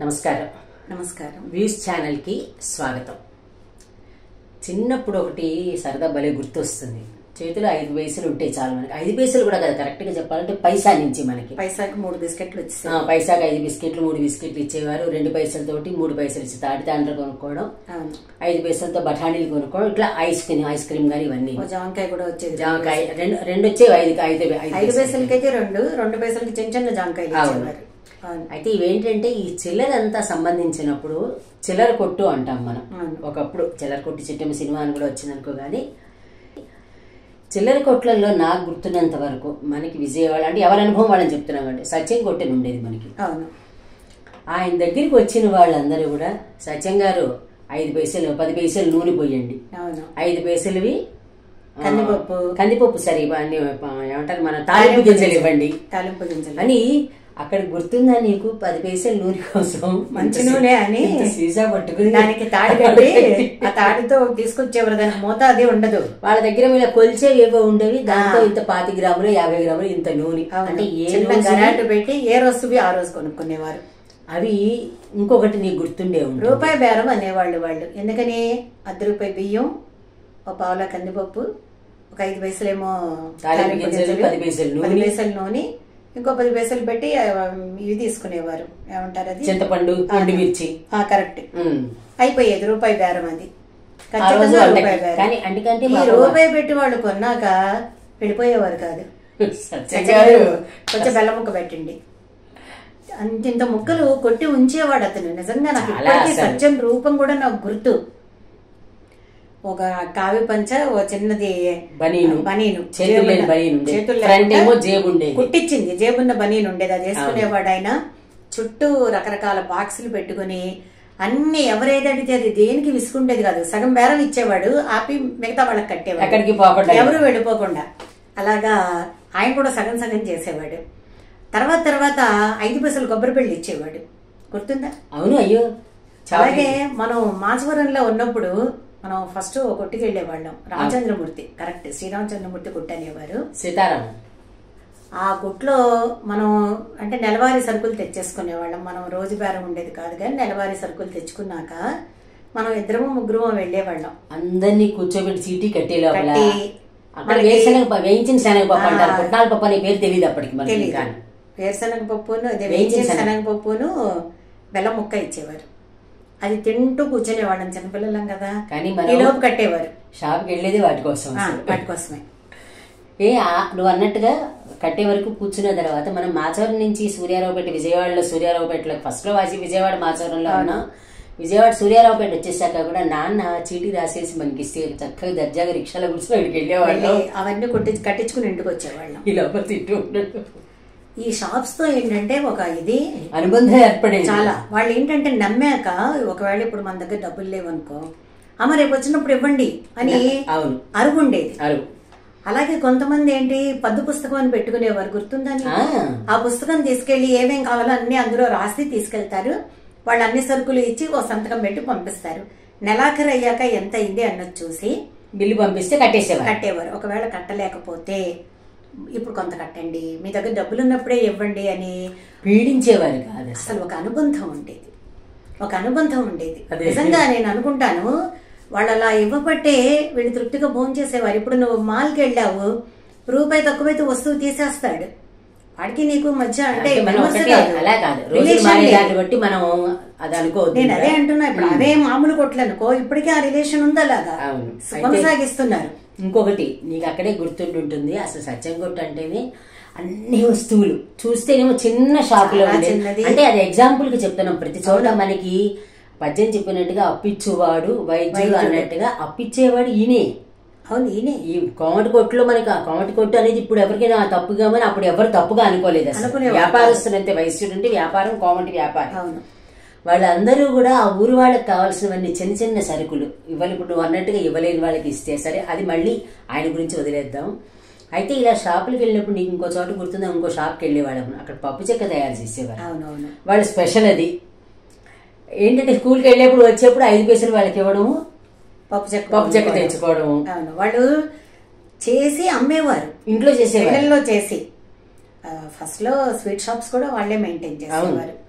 నమస్కారం నమస్కారం వ్యూస్ ఛానల్కి స్వాగతం చిన్నప్పుడు ఒకటి సరదా భలే గుర్తొస్తుంది చేతిలో ఐదు పైసలు ఉంటాయి చాలు మనకి ఐదు పైసలు కూడా కదా కరెక్ట్గా చెప్పాలంటే పైసా నుంచి మనకి పైసాకి మూడు బిస్కెట్లు ఆ, వచ్చేసాయి పైసాకి ఐదు బిస్కెట్లు మూడు బిస్కెట్లు ఇచ్చేవారు రెండు పైసలతోటి మూడు పైసలు ఇచ్చి తాటి తాండ్ర కొనుక్కోవడం అవును ఐదు పైసలతో బఠానీలు కొనుక్కోవడం ఇట్లా ఐస్ క్రీమ్ ఐస్ క్రీమ్ కానీ ఇవన్నీ ఓ జామకాయ కూడా వచ్చేది జామకాయ రెండు రెండు వచ్చేవి ఐదు ఐదు ఐదు ఐదు పైసలకి. పైసలకైతే రెండు రెండు పైసలకి చిన్న చిన్న జామకాయలు అవును. ఇచ్చేవారు అవును అయితే ఇవేంటంటే ఈ చిల్లర అంతా సంబంధించినప్పుడు చిల్లర కొట్టు అంటాం మనం అవును. ఒకప్పుడు చిల్లర కొట్టు చిట్టమ్మ సినిమా అని కూడా వచ్చిందనుకో కానీ చిల్లర కొట్లలో నాకు గుర్తున్నంత వరకు మనకి విజయవాడ అంటే ఎవరి అనుభవం వాళ్ళని చెప్తున్నాం అంటే సత్యం కొట్టని ఉండేది మనకి అవును ఆయన దగ్గరికి వచ్చిన వాళ్ళందరూ కూడా సత్యం గారు ఐదు పైసలు పది పైసలు నూనె పోయండి అవును ఐదు పైసలవి ఆ, కందిపప్పు. కందిపప్పు సరే ఇవన్నీ ఏమంటారు మన తాలింపు గింజలు ఇవ్వండి తాలింపు గింజలు అని అక్కడ గుర్తుందా నీకు పది పైసలు నూనె కోసం మంచి ఇంత నూనె అని ఇంత సీసా పట్టుకుని దానికి తాడి కట్టి ఆ తాడితో తీసుకొచ్చేవారు దానికి మూత అది ఉండదు వాళ్ళ దగ్గర వీళ్ళ కొలిచేవి ఏవో ఉండేవి దాంతో ఇంత పాతి గ్రాములు యాభై గ్రాములు ఇంత నూనె అవును. అంటే ఏ చిన్న రోజు గరాటు పెట్టి ఏ రోజువి ఆ రోజు కొనుక్కునేవారు అవి ఇంకొకటి నీకు గుర్తుండే ఉంటుంది రూపాయి బేరం అనేవాళ్ళు వాళ్ళు ఎందుకని అర్ధ రూపాయి బియ్యం ఒక పావుల కందిపప్పు ఒక ఐదు పైసలేమో తాలింపు తాలింపు గింజలు, గింజలు, పది పైసలు నూనె. పది పైసలు నూనె ఇంకో పది పైసలు పెట్టి ఆ, ఇవి తీసుకునేవారు ఏమంటారు అది చింతపండు ఎండు మిర్చి ఆ, కరెక్ట్ ఉమ్. అయిపోయేది రూపాయి బేరం అది ఆ రోజు ఖచ్చితంగా వాళ్ళకి. రూపాయి బేరం కానీ అందుకంటే ఈ మాకు- రూపాయి పెట్టి వాళ్ళు కొన్నాక వెళ్ళిపోయేవారు కాదు సత్యం గారు కొంచెం బెల్లం ముక్క పెట్టండి అంతింత ముక్కలు కొట్టి ఉంచేవాడు అతను నిజంగా నాకు చాలా ఇప్పటికీ అసలు. సత్యం రూపం కూడా నాకు గుర్తు ఒక కావి పంచ ఓ చిన్నది బనీను. బనీను చేతులు లేని జేబున్న- బనీను ఉండేది. చేతులు ఫ్రంట్ లేకుండా ఏమో జేబు ఉండేది. కుట్టించింది జేబున్న బనీను ఉండేది అది వేసుకునేవాడు ఆయన చుట్టూ రకరకాల బాక్సులు పెట్టుకుని అన్ని ఎవరేది అడిగితే అది దేనికి విసుకుండేది కాదు సగం బేరం ఇచ్చేవాడు ఆపి మిగతా వాళ్ళకి కట్టేవాడు ఎక్కడికి పోకుండా. ఎవరు వెళ్ళిపోకుండా అలాగా ఆయన కూడా సగం సగం చేసేవాడు తర్వాత తర్వాత ఐదు పైసలు కొబ్బరి పెళ్లి ఇచ్చేవాడు గుర్తుందా అవును అయ్యో చాలా అలాగే మనం మాచవరంలో ఉన్నప్పుడు మనం ఫస్ట్ కొట్టుకి వెళ్ళేవాళ్ళం రామచంద్రమూర్తి కరెక్ట్ శ్రీరామచంద్రమూర్తి కొట్టు అనేవారు సీతారామం ఆ కొట్లో మనం అంటే నెలవారీ సరుకులు తెచ్చేసుకునేవాళ్ళం మనం రోజు బేరం ఉండేది కాదు కానీ నెలవారీ సరుకులు తెచ్చుకున్నాక మనం ఇద్దరము ముగ్గురు వెళ్ళేవాళ్ళం అందరినీ కూర్చోబెట్టి చీటీ కట్టే లోపల కట్టి అక్కడ వేరుశనగ ప- వేయించిన శనగ పప్పు ఆ. అంటారు పుట్నాల పప్పు అనే పేరు తెలియదు అప్పటికి మనకి తెలియదు ఇంకా వేరుశనగ పప్పును అదే వేయించిన వేయించిన శనగ. శనగ పప్పును బెల్లం ముక్క ఇచ్చేవారు అది తింటూ కూర్చునేవాళ్ళం చిన్నపిల్లలం కదా కానీ మనం- ఈ లోపు కట్టేవారు షాప్కి వెళ్ళేది వాటి కోసం ఆ, అసలు. వాటి కోసమే ఏ ఆ- నువ్వు అన్నట్టుగా కట్టే వరకు కూర్చున్న తర్వాత మనం మాచవరం నుంచి సూర్యారావుపేట విజయవాడలో సూర్యారావుపేటలో ఫస్ట్ లో వాసి విజయవాడ మాచవరంలో ఉన్నాం విజయవాడ సూర్యారావుపేట వచ్చేసాక కూడా నాన్న చీటీ రాసేసి మనకి ఇస్తే చక్కగా దర్జాగా రిక్షాలో కూర్చొని ఇక్కడికి వెళ్ళేవాళ్ళం వెళ్ళి అవన్నీ కొట్టి కట్టించుకుని ఇంటికి వచ్చేవాళ్ళం ఈ లోపల తింటూ ఉండడు ఈ షాప్స్ తో ఏంటంటే ఒక ఇది అనుబంధం ఏర్పడేది చాలా వాళ్ళు ఏంటంటే నమ్మాక ఒకవేళ ఇప్పుడు మన దగ్గర డబ్బులు లేవనుకో అమ్మ రేపు వచ్చినప్పుడు ఇవ్వండి అని అవును అరుగు ఉండేది అరువు అలాగే కొంతమంది ఏంటి పద్దు పుస్తకం అని పెట్టుకునేవారు గుర్తుందా నీకు? ఆ. ఆ పుస్తకం తీసుకెళ్లి ఏమేం కావాలో అన్ని అందులో రాసి తీసుకెళ్తారు వాళ్ళు అన్ని సరుకులు ఇచ్చి ఓ సంతకం పెట్టి పంపిస్తారు నెలాఖరు అయ్యాక ఎంత అయింది అన్నది చూసి బిల్లు పంపిస్తే కట్టేసేవారు కట్టేవారు ఒకవేళ కట్టలేకపోతే ఇప్పుడు కొంత కట్టండి మీ దగ్గర డబ్బులు ఉన్నప్పుడే ఇవ్వండి అని పీడించేవారు కాదు అసలు. అసలు ఒక అనుబంధం ఉండేది ఒక అనుబంధం ఉండేది అదే. నిజంగా నేను అనుకుంటాను వాళ్ళు అలా ఇవ్వబట్టే వీళ్ళు తృప్తిగా భోజనం చేసేవారు ఇప్పుడు నువ్వు మాల్కి వెళ్ళావు రూపాయి తక్కువైతే వస్తువు తీసేస్తాడు వాడికి నీకు మధ్య అంటే అంటే మనం విమర్శ ఒకటే కాదు. అలా కాదు రోజులు Relation మారే లేదు. దాన్ని బట్టి మనం అది అనుకోవద్దు నేను అదే అంటున్నా ఇప్పుడు అవే మామూలు కొట్లు అనుకో ఇప్పటికే ఆ రిలేషన్ ఉందా అలాగా అవును. అయితే- కొనసాగిస్తున్నారు ఇంకొకటి నీకు అక్కడే గుర్తుంటుంటుంది అసలు సత్యం కొట్టు అంటేనే అన్ని వస్తువులు చూస్తేనేమో చిన్న షాపులో చాలా ఉండేది. చిన్నది. అంటే అది ఎగ్జాంపుల్ కి చెప్తున్నాం ప్రతి చోట మనకి పద్యం చెప్పినట్టుగా అప్పిచ్చువాడు వైద్యుడు వైద్యుడు. అన్నట్టుగా అప్పిచ్చేవాడు ఈయనే అవును ఈయనే ఈ కోమటి కొట్టులో మనకి ఆ కోమటి కొట్టు అనేది ఇప్పుడు ఎవరికైనా తప్పుగా మరి అప్పుడు ఎవరు తప్పుగా అనుకోలేదు అసలు అనుకునేవారు వ్యాపారస్తులంటే వైశ్యుడు అంటే వ్యాపారం కోమటి వ్యాపారం అవును వాళ్ళందరూ కూడా ఆ ఊరు వాళ్ళకి కావాల్సినవన్నీ చిన్న చిన్న సరుకులు ఇవ్వాలి ఇప్పుడు నువ్వు అన్నట్టుగా ఇవ్వలేని వాళ్ళకి ఇస్తే సరే అది మళ్ళీ ఆయన గురించి వదిలేద్దాం అయితే ఇలా షాపులకు వెళ్ళినప్పుడు నీకు ఇంకో చోట గుర్తుందా ఇంకో షాప్కి వెళ్ళేవాళ్ళం అక్కడ పప్పు చెక్క తయారు చేసేవారు అవునవును వాళ్ళ స్పెషల్ అది ఏంటంటే స్కూల్కి వెళ్ళేప్పుడు వచ్చేప్పుడు ఐదు పైసలు వాళ్ళకి ఇవ్వడము పప్పు చెక్క పప్పు చెక్క తెచ్చుకోవడము అవును వాళ్ళు చేసి అమ్మేవారు ఇంట్లో చేసేవారు ఇళ్లలో చేసి ఫస్ట్ లో స్వీట్ షాప్స్ కూడా వాళ్ళే మెయింటైన్ చేసేవారు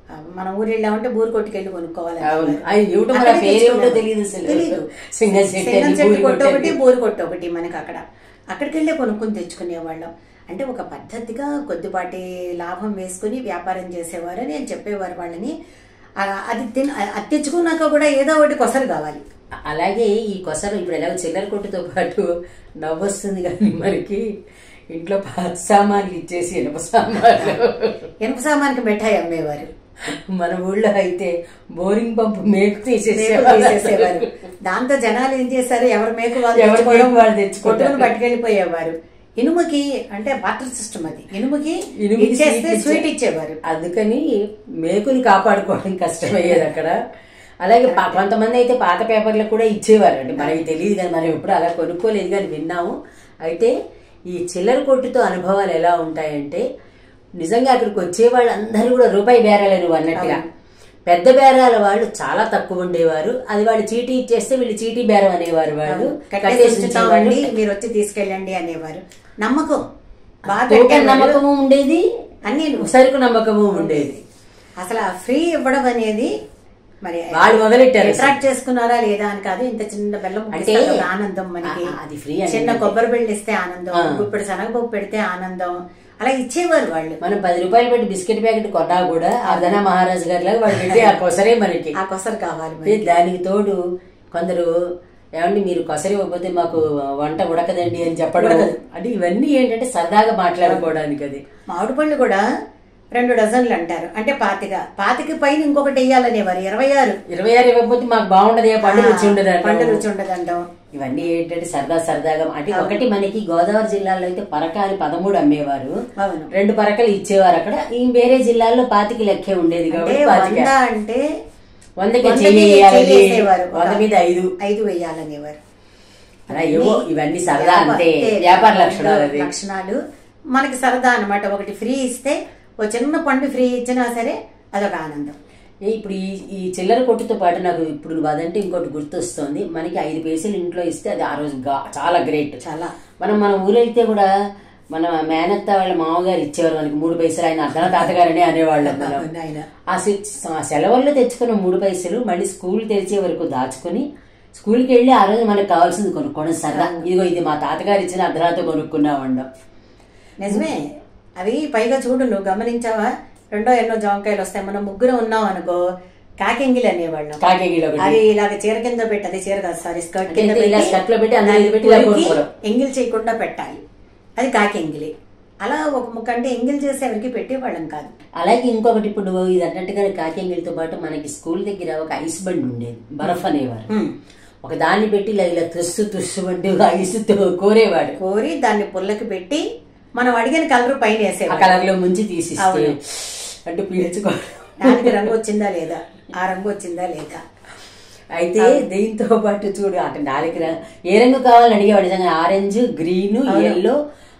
ఆ, మన ఊరు వెళ్ళామంటే బూరు కొట్టుకెళ్ళి కొనుక్కోవాలి అవును. అది ఏమిటో మరి ఆ అక్కడికి పేరు ఏమిటో తెచ్చుకోవాలి. తెలియదు అసలు. తెలీదు. సింగల్ సెట్ సింగల్ అని, సెట్ బూరు కొట్టు కొట్టు ఒకటి అని. బూరు కొట్టు ఒకటి మనకి అక్కడ అక్కడికి వెళ్ళి కొనుక్కొని తెచ్చుకునేవాళ్ళం అంటే ఒక పద్ధతిగా కొద్దిపాటి లాభం వేసుకుని వ్యాపారం చేసేవారు అని చెప్పేవారు వాళ్ళని ఆ, అది తిన అది తెచ్చుకున్నాక కూడా ఏదో ఒకటి కొసరు కావాలి అలాగే ఈ కొసరు ఇప్పుడు ఎలాగో చిల్లర కొట్టుతో పాటు నవ్వు వస్తుంది కానీ మనకి ఇంట్లో పాత సామాన్లు ఇచ్చేసి ఇనుప సామాన్లు ఇనుప సామానికి మిఠాయి అమ్మేవారు మన ఊళ్ళో అయితే బోరింగ్ పంపు మేకు మేకు తీసేసేవారు తీసేసేవారు దాంతో జనాలు ఏం చేశారు ఎవరి మేకు వాళ్ళు ఎవరి తెచ్చుకోవడం, మేకు వాళ్ళు తెచ్చుకుంటారు. కొట్టుకుని పట్టుకెళ్ళిపోయేవారు ఇనుముకి అంటే బాటర్ సిస్టమ్ అది ఇనుముకి ఇనుముకి ఇచ్చేస్తే స్వీట్ స్వీట్ ఇచ్చే- ఇచ్చేవారు అందుకని మేకుని కాపాడుకోవడం కష్టమయ్యేది అక్కడ అలాగే పా- కొంతమంది అయితే పాత పేపర్లు కూడా ఇచ్చేవారు అండి మనకి తెలియదు కానీ మనం ఎప్పుడు అలా కొనుక్కోలేదు కానీ విన్నాము అయితే ఈ చిల్లర కొట్టుతో అనుభవాలు ఎలా ఉంటాయంటే నిజంగా అక్కడికి వచ్చే వాళ్ళందరూ కూడా రూపాయి బేరాలు నువ్వు అన్నట్టుగా పెద్ద బేరాల వాళ్ళు చాలా తక్కువ ఉండేవారు అది వాళ్ళు చీటీ ఇచ్చేస్తే వీళ్ళు చీటీ బేరం అనేవారు వాళ్ళు కట్టేసి కట్టేసి ఉంచుతామండి ఉంచేవాళ్ళు. మీరు వచ్చి తీసుకెళ్ళండి అనేవారు నమ్మకం బాగా తూకం పెట్టేవారు. నమ్మకము ఉండేది అన్ని సరుకు నమ్మకము ఉండేది అసలు ఆ ఫ్రీ ఇవ్వడం అనేది మరి వాళ్ళు మొదలెట్టారు అసలు. అట్రాక్ట్ చేసుకున్నారా లేదా అని కాదు ఇంత చిన్న బెల్లం అంటే ఇస్తే అదొక ఆనందం మనకి ఆ, అది free అని చిన్న అంటే. కొబ్బరి బెల్లు ఇస్తే ఆనందం ఆ. ఇప్పుడు శనగపప్పు పెడితే ఆనందం అలా ఇచ్చేవారు వాళ్ళు మనం పది రూపాయలు పెట్టి బిస్కెట్ ప్యాకెట్ కొన్నా కూడా ఆ ధన మహారాజు గారి లాగా వాడు పెట్టి ఆ కొసరే మనకి ఆ కొసరు కావాలి అంటే మనకి. దానికి తోడు కొందరు ఏమండి మీరు కొసరి ఇవ్వకపోతే మాకు వంట ఉడకదండి అని చెప్పడం ఉడకదు. అంటే ఇవన్నీ ఏంటంటే సరదాగా మాట్లాడుకోవడానికి అది మామిడి పళ్ళు కూడా రెండు డజన్లు అంటారు అంటే పాతిక పాతిక పైన ఇంకొకటి వేయాలనేవారు ఇరవై ఆరు ఇరవై ఆరు ఇవ్వకపోతే మాకు బాగుండదు పండు రుచి ఉండదు అంటాం. పండు రుచి ఉండదంటాం ఇవన్నీ ఏంటంటే సరదా సరదాగా అంటే ఒకటి మనకి గోదావరి జిల్లాలో అయితే పరక అని పదమూడు అమ్మేవారు అవును రెండు పరకలు ఇచ్చేవారు అక్కడ ఈ వేరే జిల్లాల్లో పాతికి లెక్కే ఉండేది అంటే కాబట్టి పాతిక వంద అంటే వందకి వందకి చెయ్యి వేయాలని, చెయ్యి వేసేవారు. వంద మీద ఐదు ఐదు వేయాలనేవారు అలా ఏవో ఇవన్నీ సరదా వ్యాపార- అంతే వ్యాపార లక్షణాలు అది లక్షణాలు మనకి సరదా అన్నమాట ఒకటి ఫ్రీ ఇస్తే ఓ చిన్న పండు ఫ్రీ ఇచ్చినా సరే అదొక ఆనందం ఏ ఇప్పుడు ఈ ఈ చిల్లర కొట్టుతో పాటు నాకు ఇప్పుడు నువ్వు అదంటే ఇంకోటి గుర్తొస్తుంది మనకి ఐదు పైసలు ఇంట్లో ఇస్తే అది ఆ రోజు గా- చాలా గ్రేట్ చాలా మనం మన ఊరెళ్తే కూడా మన మేనత్త వాళ్ళ మామగారు ఇచ్చేవారు మనకి మూడు పైసలు ఆయన అర్ధన తాతగారని అనేవాళ్ళం మనం నాయన ఆ సె- ఆ సెలవుల్లో తెచ్చుకున్న మూడు పైసలు మళ్ళీ స్కూల్ తెరిచే వరకు దాచుకుని స్కూల్కి వెళ్ళి ఆ రోజు మనకు కావాల్సింది కొనుక్కోవడం సరదా ఇదిగో ఇది మా తాతగారు ఇచ్చిన అర్ధరాతో కొనుక్కున్నామండం నిజమే అవి పైగా చూడు నువ్వు గమనించావా రెండో ఎన్నో జామకాయలు వస్తాయి మనం ముగ్గురు ఉన్నాం అనుకో కాకెంగిలి అనేవాళ్ళం కాకేగిలో ఒకటి అది ఇలాగ చీర కింద పెట్టి అది చీర కాదు సారీ స్కర్ట్ కింద అంటే ఇలా పెట్టి స్కర్ట్ లో పెట్టి అందులో ఇది పెట్టి ఇలా కొరికి కొనుక్కోవడం. ఎంగిల్ చేయకుండా పెట్టాలి అది కాకెంగిలి అలా ఒక ముక్క అంటే ఎంగిల్ చేసి ఎవరికి పెట్టేవాళ్ళం కాదు అలాగే ఇంకొకటి ఇప్పుడు నువ్వు ఇది అన్నట్టుగా కాకేంగిలితో పాటు మనకి స్కూల్ దగ్గర ఒక ఐస్ బండి ఉండేది బర్ఫ్ అనేవారు హ్మ్. ఒక దాన్ని పెట్టి ఇలా ఇలా తుస్సు తుస్సు అంటే ఐస్ తో కోరేవాడు కోరి దాన్ని పుల్లకి పెట్టి మనం అడిగిన కలర్ పైన ఆ వేసేవాడు కలర్ లో ముంచి తీసిస్తే అవును. అంటే పీల్చుకోవడం దానికి రంగు వచ్చిందా లేదా ఆ రంగు వచ్చిందా లేదా అయితే దీంతో పాటు చూడు అక్కడ నాలుగు రంగు ఏ రంగు కావాలని అడిగేవాడు నిజంగా orange green yellow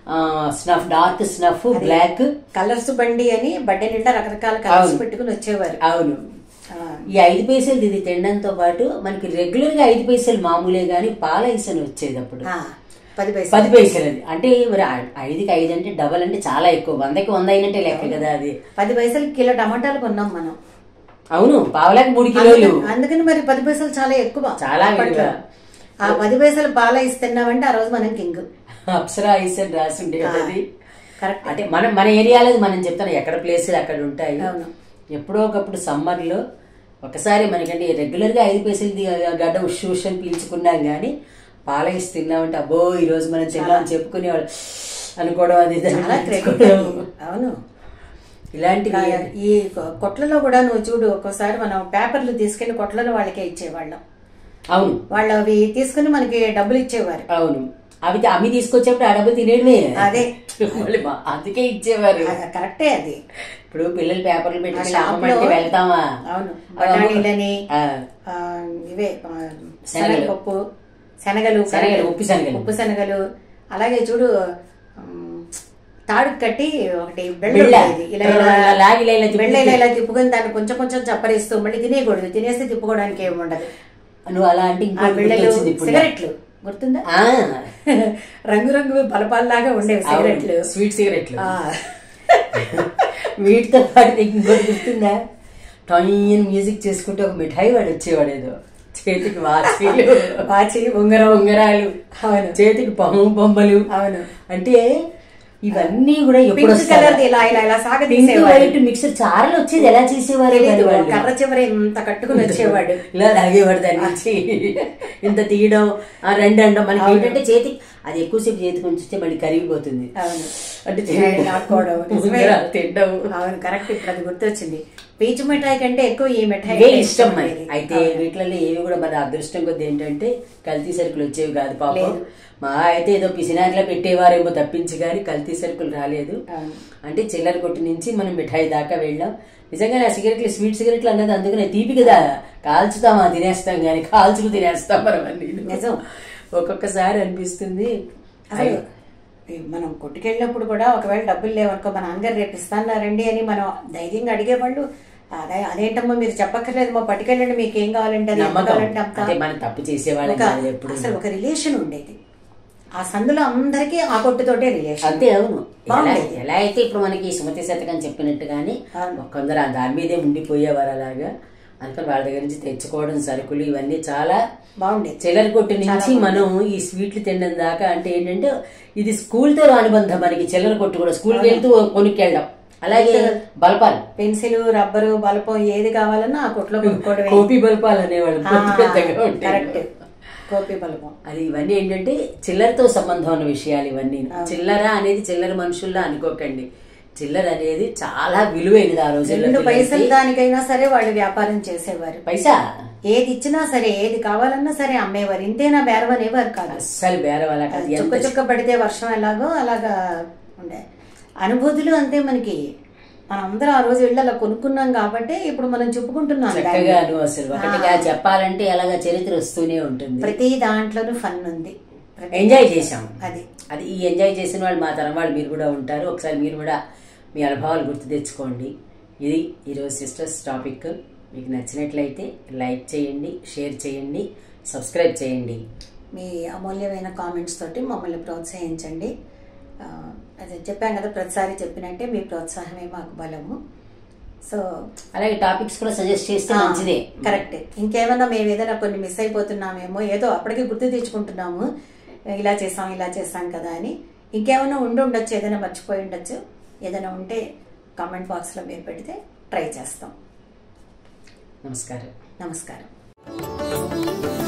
snuff dark snuff black colours బండి అని బడ్డె నిండా రకరకాల కలర్స్ అవును. పెట్టుకుని వచ్చేవారు అవును ఆ, ఈ ఐదు పైసలు ఇది తినడంతో పాటు మనకి రెగ్యులర్ గా ఐదు పైసలు మామూలే గాని పాల ఐసని వచ్చేది అప్పుడు ఆ, పది పైసలు పది పైసలు అది అంటే మరి ఐ- ఐదుకి ఐదు అంటే డబల్ అంటే చాలా ఎక్కువ వందకి వంద అయినట్టే లెక్క కదా అది పది పైసలు కిలో టమాటాలు కొన్నాం మనం అవును పావలాకి మూడు కిలోలు అందుకని- అందుకని మరి పది పైసలు చాలా ఎక్కువ చాలా అప్పట్లో. విలువ. ఆ పది పైసలు పాల ఇస్తున్నామంటే ఆ రోజు మనం కింగ్ అప్సరా ఐస్ అని రాసి ఉండే కదా అది కరెక్ట్ అంటే మనం మన ఏరియాలో మనం చెప్తాను ఎక్కడ ప్లేసులు అక్కడ ఉంటాయి అవును. ఎప్పుడో ఒకప్పుడు సమ్మర్ లో ఒకసారి మనకంటే రెగ్యులర్ గా ఐదు పైసలు ది- గడ్డ ఉష్ ఉష్ అని పీల్చుకున్నాం కానీ పాలైస్ తిన్నామంటే అబ్బో ఈ రోజు మనం తిన్నామని చెప్పుకునేవాడు అనుకోవడం అది ఇది అని చాలా క్రెడిట్ పీల్చుకోవడం. అవును ఇలాంటివి ఈ కొ- కొట్లలో కూడా నువ్వు చూడు ఒక్కోసారి మనం పేపర్లు తీసుకెళ్లి కొట్లలో వాళ్ళకే ఇచ్చేవాళ్ళం అవును వాళ్ళు అవి తీసుకుని మనకి డబ్బులు ఇచ్చేవారు అవును అవి అవి తీసుకొచ్చేప్పుడు ఆ డబ్బులు తినేయడమే అదే. మళ్ళీ మా- అందుకే ఇచ్చేవారు ఆ, కరెక్టే అది ఇప్పుడు పిల్లలు పేపర్లు ఆ పెట్టుకుని షాప్ అమ్మమంటే లో- వెళ్తామా అవును అవి అమ్ము- బఠానీలని ఆ, ఆ, ఇవే ఆ, శనగలు. శనగపప్పు శనగలు శనగలు, ఉప్పు శనగలు. ఉప్పు శనగలు అలాగే చూడు ఉమ్, తాడు కట్టి ఒకటి బెళ్ళ బిళ్ళ. ఉండేది. ఇలా ఇలా ఇలా లాగి ఇలా ఇలా తిప్పుకుంటూ- బెళ్ళ ఇలా ఇలా తిప్పుకొని దాన్ని కొంచెం కొంచెం చప్పరిస్తూ మళ్ళీ తినేయకూడదు తినేస్తే తిప్పుకోవడానికి ఏమి ఉండదు నువ్వు అలా అంటే ఆ ఇంకోటి బిళ్ళలు గుర్తొచ్చింది ఇప్పుడు సిగరెట్లు గుర్తుందా ఆ, రంగు రంగు బలపాల్లాగా ఉండేవి సిగరెట్లు అవును, స్వీట్ సిగరెట్లు ఆ, వీటితో పాటు నీకు ఇంకోటి గుర్తుందా టైన్ మ్యూజిక్ చేసుకుంటే ఒక మిఠాయి వాడు వచ్చేవాడు ఏదో చేతికి వాచీలు వాచి ఉంగరం ఉంగరాలు అవును చేతికి పాము బొమ్మలు అవును అంటే ఇవన్నీ కూడా ఎప్పుడు పింక్ వస్తాయా? కలర్ ఇలా ఇలా ఇలా పింక్ సాగదీసేవాడు వైట్ మిక్సర్ చారలు వచ్చేది ఎలా చేసేవారు తెలీదు, మరి వాళ్ళు? కర్ర చివర ఇంత కట్టుకుని వచ్చేవాడు ఇలా లాగేవాడు దాని నుంచి ఇంత తీయడం ఆ రెండు అండం మనకి ఏంటంటే చేతి అది ఎక్కువసేపు చేతికి ఉంచితే మళ్ళీ కరిగిపోతుంది అవును అంటే చేయి లాక్కోవడం, నిజమే. ఉంగరాలు తినడం అవును కరెక్ట్ ఇప్పుడు అది గుర్తొచ్చింది పీచు మిఠాయి కంటే ఎక్కువ ఈ మిఠాయి ఇవే అంటే ఇష్టం మరి ఉండేది. అయితే వీటిలలో ఏవి కూడా మన అదృష్టం కొద్ది ఏంటంటే కల్తీ సరుకులు వచ్చేవి కాదు పాపం లేదు. మా అయితే ఏదో పిసినారిలో పెట్టేవారేమో తప్పించి కానీ కల్తీ సరుకులు రాలేదు అవును. అంటే చిల్లర కొట్టు నుంచి మనం మిఠాయి దాకా వెళ్ళాం నిజంగా ఆ సిగరెట్లు స్వీట్ సిగరెట్లు అన్నది అందుకనే తీపి కదా కాల్చుతామా తినేస్తాం కానీ కాల్చుకు తినేస్తాం మనం అన్ని నిజం. ఒక్కొక్కసారి అనిపిస్తుంది అసలు ఈ మనం కొట్టుకెళ్ళినప్పుడు కూడా ఒకవేళ డబ్బులు లేవనుకో మా నాన్నగారు రేపు ఇస్తాన్నారండి అని మనం ధైర్యంగా అడిగేవాళ్ళు అదే అదేంటమ్మా మీరు చెప్పక్కర్లేదు మా పట్టుకెళ్ళండి మీకు ఏం కావాలంటే అది ఎంత నమ్మకం కావాలంటే అంత అంటే మనం తప్పు చేసేవాళ్ళం ఒక కాదు ఎప్పుడు అసలు ఒక రిలేషన్ ఉండేది ఆ సందులో అందరికీ ఆ కొట్టుతోటే రిలేషన్ అంతే అవును ఎలా బాగుండేది. ఎలా అయితే ఇప్పుడు మనకి సుమతి శతకం చెప్పినట్టుగానే అవును. కొందరు ఆ దాని మీదే ఉండిపోయేవారు అలాగా అందుకని వాళ్ళ దగ్గర నుంచి తెచ్చుకోవడం సరుకులు ఇవన్నీ చాలా బాగుండేది చిల్లర కొట్టు నుంచి మనం ఈ స్వీట్లు తినడం దాకా అంటే ఏంటంటే ఇది స్కూల్ తో అనుబంధం మనకి చిల్లర కొట్టు కూడా స్కూల్కి వెళ్తూ కొనుక్కెళ్ళడం అలాగే బల్పాలు పెన్సిల్ రబ్బరు బలపం ఏది కావాలన్నా ఆ కొట్లో కొనుక్కోవడమే కోపి బల్పాలు అనేవాళ్ళు ఆ, పెద్ద పెద్దగా కరెక్ట్ ఉంటాయి కోపి బలపం అది ఇవన్నీ ఏంటంటే చిల్లరతో సంబంధం ఉన్న విషయాలు ఇవన్నీ చిల్లర అనేది చిల్లర మనుషుల్లా అనుకోకండి చిల్లర అనేది చాలా విలువైనది ఆ రోజుల్లో రెండు పిల్లలకి. పైసలు దానికైనా సరే వాళ్ళు వ్యాపారం చేసేవారు పైసా ఏది ఇచ్చినా సరే ఏది కావాలన్నా సరే అమ్మేవారు ఇంతేనా బేరం అనేవారు కాదు అస్సలు బేరం అలా కాదు చుక్క ఎంత చుక్క పడితే వర్షం ఎలాగో అలాగా ఉండే అనుభూతులు అంతే మనకి మనం అందరం ఆ రోజు వెళ్ళి అలా కొనుక్కున్నాం కాబట్టి ఇప్పుడు మనం చెప్పుకుంటున్నాం దాన్ని. చక్కగాను అసలు ఒకటిగా చెప్పాలంటే అలాగా చరిత్ర వస్తూనే ఉంటుంది ప్రతి దాంట్లోనూ ఫన్ ఉంది ప్రతి- ఎంజాయ్ చేశాం అది అది ఈ ఎంజాయ్ చేసిన వాళ్ళు మా తరం వాళ్ళు మీరు కూడా ఉంటారు ఒకసారి మీరు కూడా మీ అనుభవాలు గుర్తు తెచ్చుకోండి ఇది ఈరోజు సిస్టర్స్ టాపిక్ మీకు నచ్చినట్లయితే లైక్ చేయండి షేర్ చేయండి సబ్స్క్రైబ్ చేయండి మీ అమూల్యమైన కామెంట్స్ తోటి మమ్మల్ని ప్రోత్సహించండి ఆ, అదే చెప్పాం కదా ప్రతిసారి చెప్పినట్టే మీ ప్రోత్సాహమే మాకు బలము సో అలాగే టాపిక్స్ కూడా సజెస్ట్ చేస్తే మంచిదే కరెక్ట్ ఇంకేమన్నా మేము ఏదైనా కొన్ని మిస్ అయిపోతున్నామేమో ఏదో అప్పటికి గుర్తు తెచ్చుకుంటున్నాము ఇలా చేసాం ఇలా చేసాం కదా అని ఇంకేమైనా ఉండి ఉండొచ్చు ఏదైనా మర్చిపోయి ఉండొచ్చు ఏదైనా ఉంటే కామెంట్ బాక్స్లో మీరు పెడితే ట్రై చేస్తాం నమస్కారం నమస్కారం